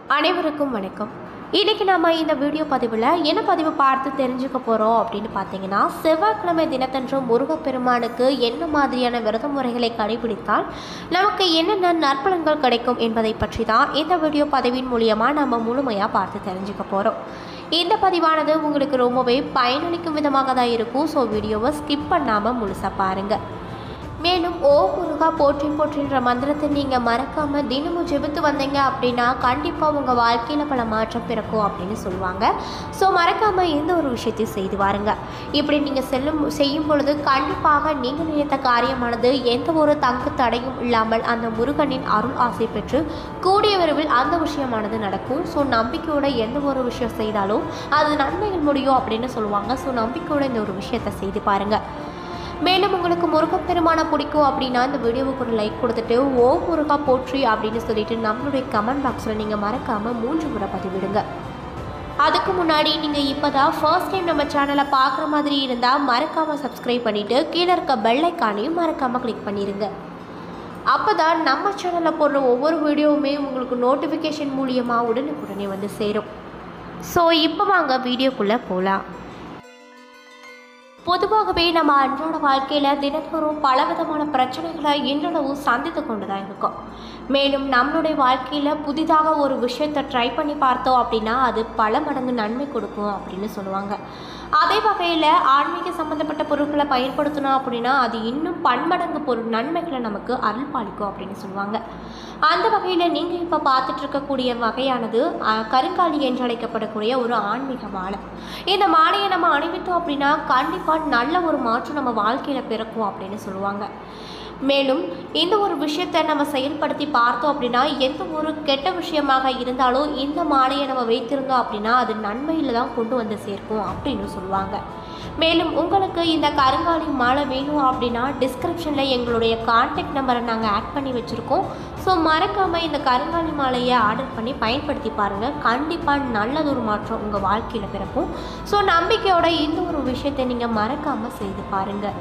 அனைவருக்கும் வணக்கம் இன்றைக்கி நம்ம இந்த வீடியோ பதிவில் என்ன பதிவு பார்த்து தெரிஞ்சுக்க போகிறோம் அப்படின்னு பார்த்தீங்கன்னா செவ்வாய்க்கிழமை தினத்தன்று முருகப்பெருமானுக்கு என்ன மாதிரியான விரத முறைகளை கடைபிடித்தால் நமக்கு என்னென்ன நற்பலன்கள் கிடைக்கும் என்பதை பற்றி தான் இந்த வீடியோ பதிவின் மூலியமாக நம்ம முழுமையாக பார்த்து தெரிஞ்சுக்க போகிறோம் இந்த பதிவானது உங்களுக்கு ரொம்பவே பயனளிக்கும் விதமாக தான் இருக்கும் ஸோ வீடியோவை ஸ்கிப் பண்ணாமல் முழுசாக பாருங்கள் மேலும் ஓ முருகா போற்றி போற்றின்ற மந்திரத்தை நீங்கள் மறக்காமல் தினமும் ஜெபித்து வந்தீங்க அப்படின்னா கண்டிப்பாக உங்கள் வாழ்க்கையில் பல மாற்றம் பிறக்கும் அப்படின்னு சொல்லுவாங்க ஸோ மறக்காமல் இந்த ஒரு விஷயத்தையும் செய்து வாருங்க இப்படி நீங்கள் செல்லும் செய்யும் பொழுது கண்டிப்பாக நீங்கள் நினைத்த காரியமானது எந்த ஒரு தங்கு தடையும் இல்லாமல் அந்த முருகனின் அருள் ஆசை பெற்று கூடிய விரைவில் அந்த விஷயமானது நடக்கும் ஸோ நம்பிக்கையோட எந்த ஒரு விஷயம் செய்தாலும் அது நன்மைகள் முடியும் அப்படின்னு சொல்லுவாங்க ஸோ நம்பிக்கையோட இந்த ஒரு விஷயத்தை செய்து பாருங்கள் மேலும் உங்களுக்கு முருகப்பெருமானை பிடிக்கும் அப்படின்னா இந்த வீடியோவுக்கு ஒரு லைக் கொடுத்துட்டு ஓ முருகா போற்றி அப்படின்னு சொல்லிட்டு நம்மளுடைய கமெண்ட் பாக்ஸில் நீங்கள் மறக்காமல் மூன்று முறை பதிவிடுங்க அதுக்கு முன்னாடி நீங்கள் இப்போ தான் ஃபர்ஸ்ட் டைம் நம்ம சேனலை பார்க்குற மாதிரி இருந்தால் மறக்காமல் சப்ஸ்கிரைப் பண்ணிவிட்டு கீழே இருக்க பெல் ஐக்கானையும் மறக்காமல் கிளிக் பண்ணிடுங்க அப்போ தான் நம்ம சேனலில் போடுற ஒவ்வொரு வீடியோவுமே உங்களுக்கு நோட்டிஃபிகேஷன் மூலியமாக உடனுக்குடனே வந்து சேரும் ஸோ இப்போ வாங்க வீடியோக்குள்ளே போகலாம் பொதுவாகவே நம்ம அன்றாட வாழ்க்கையில் தினந்தோறும் பலவிதமான பிரச்சனைகளை இன்றளவும் சந்தித்து கொண்டு தான் இருக்கோம் மேலும் நம்மளுடைய வாழ்க்கையில் புதிதாக ஒரு விஷயத்தை ட்ரை பண்ணி பார்த்தோம் அப்படின்னா அது பல மடங்கு நன்மை கொடுக்கும் அப்படின்னு சொல்லுவாங்க அதே வகையில் ஆன்மீக சம்மந்தப்பட்ட பொருட்களை பயன்படுத்தணும் அப்படின்னா அது இன்னும் பன்மடங்கு பொருள் நன்மைகளை நமக்கு அருள் பாலிக்கும் அப்படின்னு சொல்லுவாங்க அந்த வகையில் நீங்கள் இப்போ பார்த்துட்டு இருக்கக்கூடிய வகையானது அஹ், கருங்காலி என்று அழைக்கப்படக்கூடிய ஒரு ஆன்மீக மாலை இந்த மாலையை நம்ம அணிவித்தோம் அப்படின்னா கண்டிப்பாக நல்ல ஒரு மாற்றம் நம்ம வாழ்க்கையில் பிறக்கும் அப்படின்னு சொல்லுவாங்க மேலும் இந்த ஒரு விஷயத்தை நம்ம செயல்படுத்தி பார்த்தோம் அப்படின்னா எந்த ஒரு கெட்ட விஷயமாக இருந்தாலும் இந்த மாலையை நம்ம வைத்திருந்தோம் அப்படின்னா அது நன்மையில் தான் கொண்டு வந்து சேர்க்கும் அப்படின்னு சொல்லுவாங்க மேலும் உங்களுக்கு இந்த கருங்காலி மாலை வேணும் அப்படின்னா டிஸ்கிரிப்ஷனில் எங்களுடைய கான்டாக்ட் நம்பரை நாங்கள் ஆட் பண்ணி வச்சுருக்கோம் ஸோ மறக்காமல் இந்த கருங்காலி மாலையை ஆர்டர் பண்ணி பயன்படுத்தி பாருங்கள் கண்டிப்பாக நல்லதொரு மாற்றம் உங்கள் வாழ்க்கையில் பிறக்கும் ஸோ நம்பிக்கையோட இந்த ஒரு விஷயத்தை நீங்கள் மறக்காமல் செய்து பாருங்கள்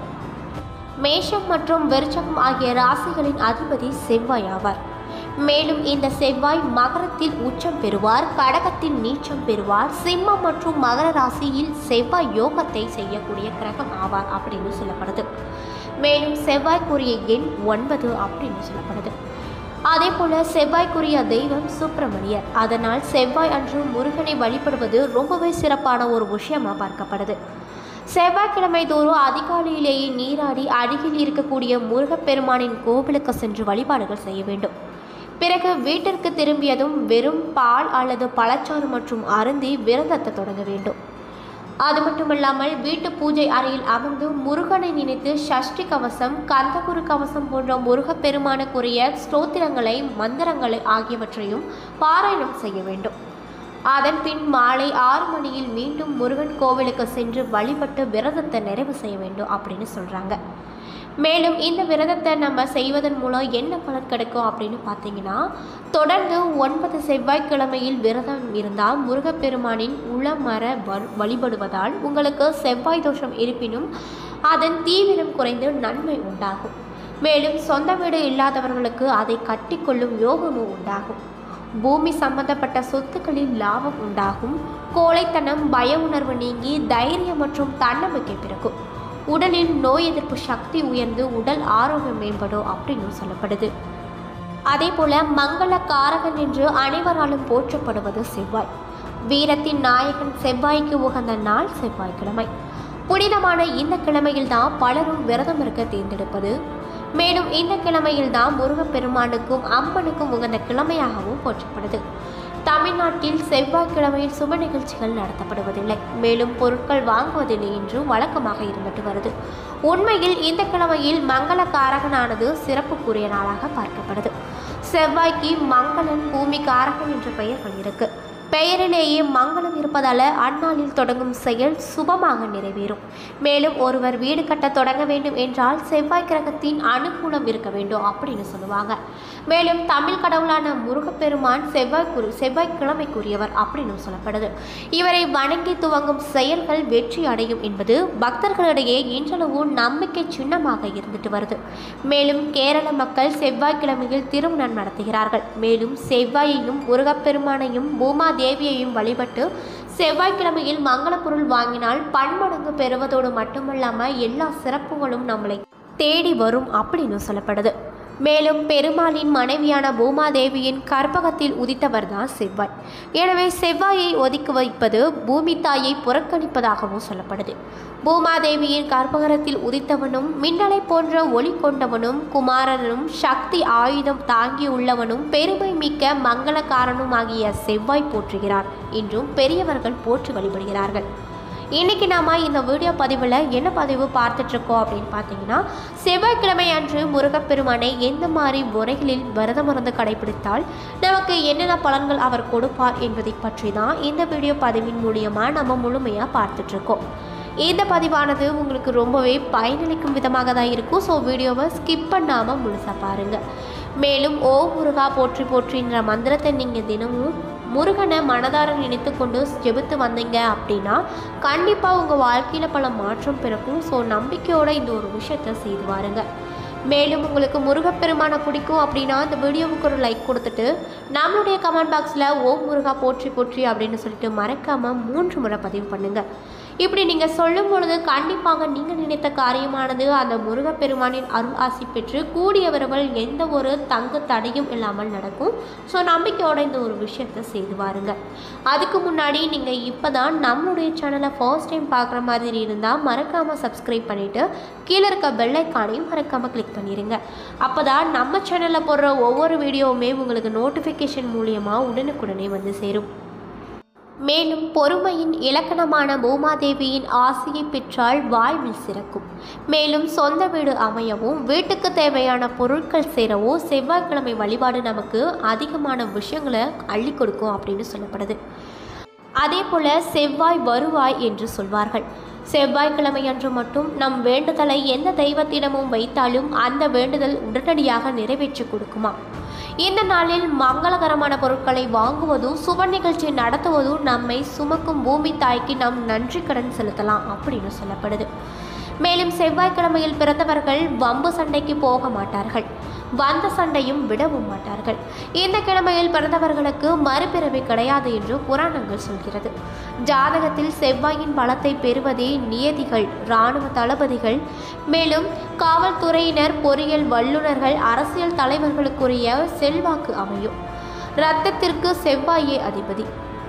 மேஷம் மற்றும் விருச்சகம் ஆகிய ராசிகளின் அதிபதி செவ்வாய் ஆவார் மேலும் இந்த செவ்வாய் மகரத்தில் உச்சம் பெறுவார் கடகத்தில் நீச்சம் பெறுவார் சிம்மம் மற்றும் மகர ராசியில் செவ்வாய் யோகத்தை செய்யக்கூடிய கிரகம் ஆவார் அப்படின்னு சொல்லப்படுது மேலும் செவ்வாய்க்குரிய எண் ஒன்பது அப்படின்னு சொல்லப்படுது அதே போல செவ்வாய்க்குரிய தெய்வம் சுப்பிரமணியர் அதனால் செவ்வாய் அன்று முருகனை வழிபடுவது ரொம்பவே சிறப்பான ஒரு விஷயமா பார்க்கப்படுது செவ்வாய்க்கிழமை தோறும் அதிகாலையிலேயே நீராடி அருகில் இருக்கக்கூடிய முருகப்பெருமானின் கோவிலுக்கு சென்று வழிபாடுகள் செய்ய வேண்டும் பிறகு வீட்டிற்கு திரும்பியதும் வெறும் பால் அல்லது பழச்சாறு மற்றும் அருந்தி விரதத்தை தொடங்க வேண்டும் அது மட்டுமல்லாமல் வீட்டு பூஜை அறையில் அமர்ந்து முருகனை நினைத்து சஷ்டி கவசம் கந்தகுரு கவசம் போன்ற முருகப்பெருமானுக்குரிய ஸ்தோத்திரங்களை மந்திரங்களை ஆகியவற்றையும் பாராயணம் செய்ய வேண்டும் அதன் பின் மாலை ஆறு மணியில் மீண்டும் முருகன் கோவிலுக்கு சென்று வழிபட்டு விரதத்தை நிறைவு செய்ய வேண்டும் அப்படின்னு சொல்கிறாங்க மேலும் இந்த விரதத்தை நம்ம செய்வதன் மூலம் என்ன பலன் கிடைக்கும் அப்படின்னு பார்த்தீங்கன்னா தொடர்ந்து ஒன்பது செவ்வாய்க்கிழமையில் விரதம் இருந்தால் முருகப்பெருமானின் உளமர வ- வழிபடுவதால் உங்களுக்கு செவ்வாய் தோஷம் இருப்பினும் அதன் தீவிரம் குறைந்து நன்மை உண்டாகும் மேலும் சொந்த வீடு இல்லாதவர்களுக்கு அதை கட்டிக்கொள்ளும் யோகமும் உண்டாகும் பூமி சம்பந்தப்பட்ட சொத்துக்களில் லாபம் உண்டாகும் கோழைத்தனம் பய உணர்வு நீங்கி தைரியம் மற்றும் தன்னம்பிக்கை பிறக்கும் உடலில் நோய் எதிர்ப்பு சக்தி உயர்ந்து உடல் ஆரோக்கியம் மேம்படும் அப்படின்னு சொல்லப்படுது அதே போல மங்கள காரகன் என்று அனைவராலும் போற்றப்படுவது செவ்வாய் வீரத்தின் நாயகன் செவ்வாய்க்கு உகந்த நாள் செவ்வாய்க்கிழமை புனிதமான இந்த கிழமையில்தான் பலரும் விரதம் இருக்க தேர்ந்தெடுப்பது மேலும் இந்த கிழமையில்தான் முருகப்பெருமானுக்கும் அம்மனுக்கும் உகந்த கிழமையாகவும் போற்றப்படுது தமிழ்நாட்டில் செவ்வாய்க்கிழமையில் சுப நிகழ்ச்சிகள் நடத்தப்படுவதில்லை மேலும் பொருட்கள் வாங்குவதில்லை என்று வழக்கமாக இருந்துட்டு வருது உண்மையில் இந்த கிழமையில் மங்கள காரகனானது சிறப்புக்குரிய நாளாக பார்க்கப்படுது செவ்வாய்க்கு மங்களன் பூமி காரகன் என்ற பெயர்கள் இருக்கு பெயரிலேயே மங்களம் இருப்பதால் அந்நாளில் தொடங்கும் செயல் சுபமாக நிறைவேறும் மேலும் ஒருவர் வீடு கட்ட தொடங்க வேண்டும் என்றால் செவ்வாய் கிரகத்தின் அனுகூலம் இருக்க வேண்டும் அப்படின்னு சொல்லுவாங்க மேலும் தமிழ் கடவுளான முருகப்பெருமான் செவ்வாய் குறி செவ்வாய்க்கிழமைக்குரியவர் அப்படின்னு சொல்லப்படுது இவரை வணங்கி துவங்கும் செயல்கள் வெற்றி அடையும் என்பது பக்தர்களிடையே இன்றளவு நம்பிக்கை சின்னமாக இருந்துட்டு வருது மேலும் கேரள மக்கள் செவ்வாய்க்கிழமையில் திருமணம் நடத்துகிறார்கள் மேலும் செவ்வாயையும் முருகப்பெருமானையும் பூமா தேவியையும் வழிபட்டு செவ்வாய்க்கிழமையில் மங்கள பொருள் வாங்கினால் பன்மடங்கு பெறுவதோடு மட்டுமல்லாமல் எல்லா சிறப்புகளும் நம்மளை தேடி வரும் அப்படின்னு சொல்லப்படுது மேலும் பெருமாளின் மனைவியான பூமாதேவியின் கற்பகத்தில் உதித்தவர் தான் செவ்வாய் எனவே செவ்வாயை ஒதுக்கி வைப்பது பூமி தாயை புறக்கணிப்பதாகவும் சொல்லப்படுது பூமாதேவியின் கற்பகரத்தில் உதித்தவனும் மின்னலை போன்ற ஒளி கொண்டவனும் குமாரனும் சக்தி ஆயுதம் தாங்கியுள்ளவனும் பெருமை மிக்க மங்களக்காரனும் ஆகிய செவ்வாய் போற்றுகிறார் இன்றும் பெரியவர்கள் போற்றி வழிபடுகிறார்கள் இன்னைக்கு நாம இந்த வீடியோ பதிவில் என்ன பதிவு பார்த்துட்ருக்கோம் அப்படின்னு பார்த்தீங்கன்னா செவ்வாய்க்கிழமை அன்று முருகப்பெருமானை எந்த மாதிரி முறைகளில் விரதம் இருந்து கடைபிடித்தால் நமக்கு என்னென்ன பலன்கள் அவர் கொடுப்பார் என்பதை பற்றி தான் இந்த வீடியோ பதிவின் மூலியமாக நம்ம முழுமையாக பார்த்துட்ருக்கோம் இந்த பதிவானது உங்களுக்கு ரொம்பவே பயனளிக்கும் விதமாக தான் இருக்கும் ஸோ வீடியோவை ஸ்கிப் பண்ணாமல் முழுசாக பாருங்கள் மேலும் ஓ முருகா போற்றி போற்றின்ற மந்திரத்தை நீங்கள் தினமும் முருகனை மனதார நினைத்து கொண்டு ஜெபித்து வந்தீங்க அப்படின்னா கண்டிப்பாக உங்கள் வாழ்க்கையில் பல மாற்றம் பிறக்கும் ஸோ நம்பிக்கையோட இந்த ஒரு விஷயத்தை செய்து வாருங்க மேலும் உங்களுக்கு முருகப்பெருமானை பிடிக்கும் அப்படின்னா இந்த வீடியோவுக்கு ஒரு லைக் கொடுத்துட்டு நம்மளுடைய கமெண்ட் பாக்ஸில் ஓம் முருகா போற்றி போற்றி அப்படின்னு சொல்லிட்டு மறக்காமல் மூன்று முறை பதிவு பண்ணுங்கள் இப்படி நீங்கள் சொல்லும் பொழுது கண்டிப்பாக நீங்கள் நினைத்த காரியமானது அந்த முருகப்பெருமானின் அருள் ஆசி பெற்று கூடிய விரைவில் எந்த ஒரு தங்கு தடையும் இல்லாமல் நடக்கும் ஸோ நம்பிக்கையோட இந்த ஒரு விஷயத்தை செய்து வாருங்க அதுக்கு முன்னாடி நீங்கள் இப்போ தான் நம்மளுடைய சேனலை ஃபர்ஸ்ட் டைம் பார்க்குற மாதிரி இருந்தால் மறக்காமல் சப்ஸ்கிரைப் பண்ணிவிட்டு கீழே இருக்க பெல் ஐக்கானையும் மறக்காமல் கிளிக் பண்ணிடுங்க அப்போ தான் நம்ம சேனலில் போடுற ஒவ்வொரு வீடியோவுமே உங்களுக்கு நோட்டிஃபிகேஷன் மூலியமாக உடனுக்குடனே வந்து சேரும் மேலும் பொறுமையின் இலக்கணமான பூமாதேவியின் ஆசையை பெற்றால் வாழ்வில் சிறக்கும் மேலும் சொந்த வீடு அமையவும் வீட்டுக்கு தேவையான பொருட்கள் சேரவும் செவ்வாய்க்கிழமை வழிபாடு நமக்கு அதிகமான விஷயங்களை அள்ளி கொடுக்கும் அப்படின்னு சொல்லப்படுது அதே போல செவ்வாய் வருவாய் என்று சொல்வார்கள் செவ்வாய்க்கிழமை அன்று மட்டும் நம் வேண்டுதலை எந்த தெய்வத்திடமும் வைத்தாலும் அந்த வேண்டுதல் உடனடியாக நிறைவேற்றி கொடுக்குமா இந்த நாளில் மங்களகரமான பொருட்களை வாங்குவதும் சுப நிகழ்ச்சி நடத்துவதும் நம்மை சுமக்கும் பூமி தாய்க்கு நாம் நன்றி கடன் செலுத்தலாம் அப்படின்னு சொல்லப்படுது மேலும் செவ்வாய்க்கிழமையில் பிறந்தவர்கள் வம்பு சண்டைக்கு போக மாட்டார்கள் வந்த சண்டையும் விடவும் மாட்டார்கள் இந்த கிழமையில் பிறந்தவர்களுக்கு மறுபிறவி கிடையாது என்று புராணங்கள் சொல்கிறது ஜாதகத்தில் செவ்வாயின் பலத்தை பெறுவதே நியதிகள் இராணுவ தளபதிகள் மேலும் காவல்துறையினர் பொறியியல் வல்லுநர்கள் அரசியல் தலைவர்களுக்குரிய செல்வாக்கு அமையும் இரத்தத்திற்கு செவ்வாயே அதிபதி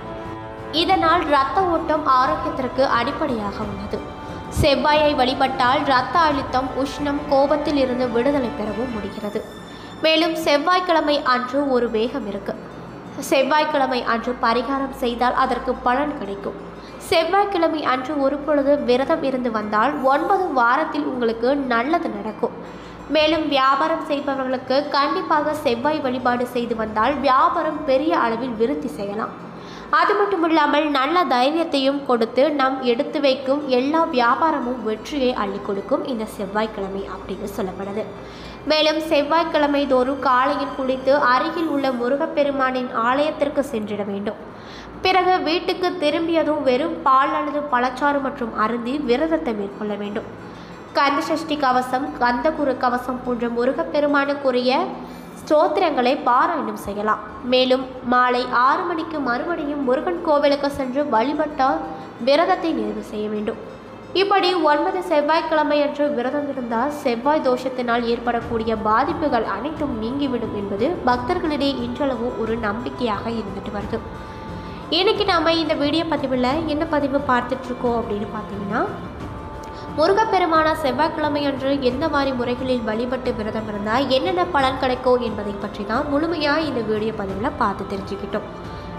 இதனால் இரத்த ஓட்டம் ஆரோக்கியத்திற்கு அடிப்படையாக உள்ளது செவ்வாயை வழிபட்டால் இரத்த அழுத்தம் உஷ்ணம் கோபத்தில் இருந்து விடுதலை பெறவும் முடிகிறது மேலும் செவ்வாய்க்கிழமை அன்று ஒரு வேகம் இருக்கு செவ்வாய்க்கிழமை அன்று பரிகாரம் செய்தால் அதற்கு பலன் கிடைக்கும் செவ்வாய்க்கிழமை அன்று ஒரு பொழுது விரதம் இருந்து வந்தால் ஒன்பது வாரத்தில் உங்களுக்கு நல்லது நடக்கும் மேலும் வியாபாரம் செய்பவர்களுக்கு கண்டிப்பாக செவ்வாய் வழிபாடு செய்து வந்தால் வியாபாரம் பெரிய அளவில் விருத்தி செய்யலாம் அது மட்டும் இல்லாமல் நல்ல தைரியத்தையும் கொடுத்து நம் எடுத்து வைக்கும் எல்லா வியாபாரமும் வெற்றியை அள்ளி கொடுக்கும் இந்த செவ்வாய்க்கிழமை அப்படின்னு சொல்லப்படுது மேலும் செவ்வாய்க்கிழமை தோறும் காலையில் குளித்து அருகில் உள்ள முருகப்பெருமானின் ஆலயத்திற்கு சென்றிட வேண்டும் பிறகு வீட்டுக்கு திரும்பியதும் வெறும் பால் அல்லது பழச்சாறு மற்றும் அருந்தி விரதத்தை மேற்கொள்ள வேண்டும் கந்த சஷ்டி கவசம் கந்தகுரு கவசம் போன்ற முருகப்பெருமானுக்குரிய ஸ்தோத்திரங்களை பாராயணம் செய்யலாம் மேலும் மாலை ஆறு மணிக்கு மறுபடியும் முருகன் கோவிலுக்கு சென்று வழிபட்டால் விரதத்தை நிறைவு செய்ய வேண்டும் இப்படி ஒன்பது செவ்வாய்க்கிழமை அன்று விரதம் இருந்தால் செவ்வாய் தோஷத்தினால் ஏற்படக்கூடிய பாதிப்புகள் அனைத்தும் நீங்கிவிடும் என்பது பக்தர்களிடையே இன்றளவு ஒரு நம்பிக்கையாக இருந்துட்டு வருது இன்னைக்கு நாம இந்த வீடியோ பதிவில் என்ன பதிவு பார்த்துட்டு இருக்கோம் அப்படின்னு பார்த்தீங்கன்னா முருகப்பெருமான செவ்வாய்க்கிழமை அன்று எந்த மாதிரி முறைகளில் வழிபட்டு விரதம் இருந்தால் என்னென்ன பலன் கிடைக்கும் என்பதை பற்றி தான் முழுமையாக இந்த வீடியோ பதிவில் பார்த்து தெரிஞ்சுக்கிட்டோம்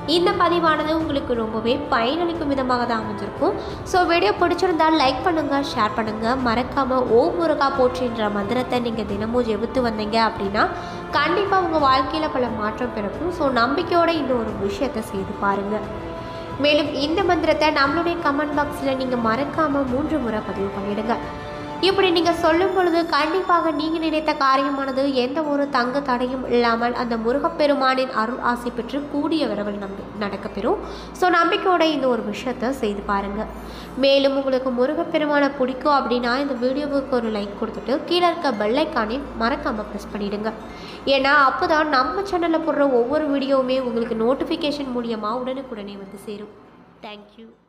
இந்த பதிவானது உங்களுக்கு ரொம்பவே பயனளிக்கும் விதமாக தான் அமைஞ்சிருக்கும் ஸோ வீடியோ பிடிச்சிருந்தால் லைக் பண்ணுங்கள் ஷேர் பண்ணுங்கள் மறக்காமல் ஓ முருகா போற்றின்ற மந்திரத்தை நீங்கள் தினமும் ஜெபித்து வந்தீங்க அப்படின்னா கண்டிப்பாக உங்கள் வாழ்க்கையில் பல மாற்றம் பிறக்கும் ஸோ நம்பிக்கையோட இந்த ஒரு விஷயத்தை செய்து பாருங்கள் மேலும் இந்த மந்திரத்தை நம்மளுடைய கமெண்ட் பாக்ஸில் நீங்கள் மறக்காமல் மூன்று முறை பதிவு பண்ணிடுங்க இப்படி நீங்கள் சொல்லும் பொழுது கண்டிப்பாக நீங்கள் நினைத்த காரியமானது எந்த ஒரு தங்கு தடையும் இல்லாமல் அந்த முருகப்பெருமானின் அருள் ஆசை பெற்று கூடிய விரைவில் நம்பி நடக்கப்பெறும் ஸோ நம்பிக்கையோட இந்த ஒரு விஷயத்தை செய்து பாருங்கள் மேலும் உங்களுக்கு முருகப்பெருமானை பிடிக்கும் அப்படின்னா இந்த வீடியோவுக்கு ஒரு லைக் கொடுத்துட்டு கீழே இருக்க பெல்லைக்கானே மறக்காமல் ப்ரெஸ் பண்ணிடுங்க ஏன்னா அப்போ தான் நம்ம சேனலில் போடுற ஒவ்வொரு வீடியோவுமே உங்களுக்கு நோட்டிஃபிகேஷன் மூலியமாக உடனுக்குடனே வந்து சேரும் தேங்க்யூ